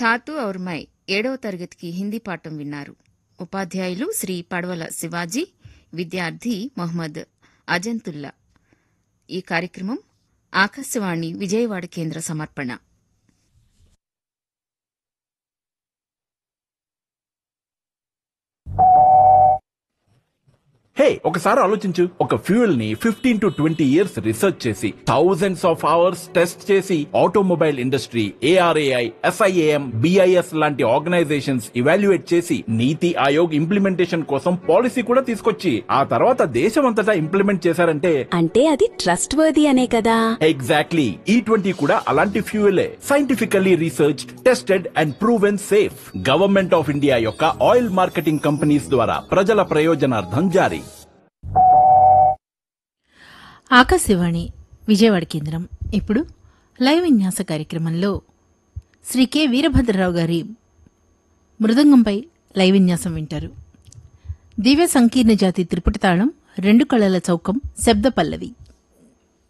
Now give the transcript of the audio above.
థాతు ఔర్ my ఏడవ తరగతికి హిందీ పాఠం విన్నారు ఉపాధ్యాయులు శ్రీ పడవల శివాజీ విద్యార్థి మొహమ్మద్ అజంతుల్లా ఈ కార్యక్రమం ఆకాశవాణి విజయవాడ కేంద్ర సమర్పణ హే ఒకసారి ఆలోచించు ఒక ఫ్యూయల్ ని fifteen to twenty years research చేసి థౌజండ్స్ ఆఫ్ అవర్స్ టెస్ట్ చేసి automobile industry ARAI SIAM BIS లాంటి ఆర్గనైజేషన్స్ ఇవాల్యుయేట్ చేసి నీతి ఆయోగ్ ఇంప్లిమెంటేషన్ కోసం పాలసీ కూడా తీసుకొచ్చి ఆ తర్వాత దేశమంతటా ఇంప్లిమెంట్ చేశారంటే అంటే అది ట్రస్ట్ వర్ది అనే కదా ఎగ్జాక్ట్లీ ఈ ట్వంటీ కూడా అలాంటి ఫ్యూయలే scientifically research tested and proven safe government of India యొక్క ఆయిల్ మార్కెటింగ్ కంపెనీస్ ద్వారా ప్రజల ప్రయోజనార్థం జారీ ఆకాశవాణి విజయవాడ కేంద్రం ఇప్పుడు లైవ్ విన్యాస కార్యక్రమంలో శ్రీ కె వీరభద్రరావు గారి మృదంగంపై లైవ్ విన్యాసం వింటారు దివ్య సంకీర్ణ జాతి త్రిపుటి తాళం రెండు కళల చౌకం శబ్ద పల్లవి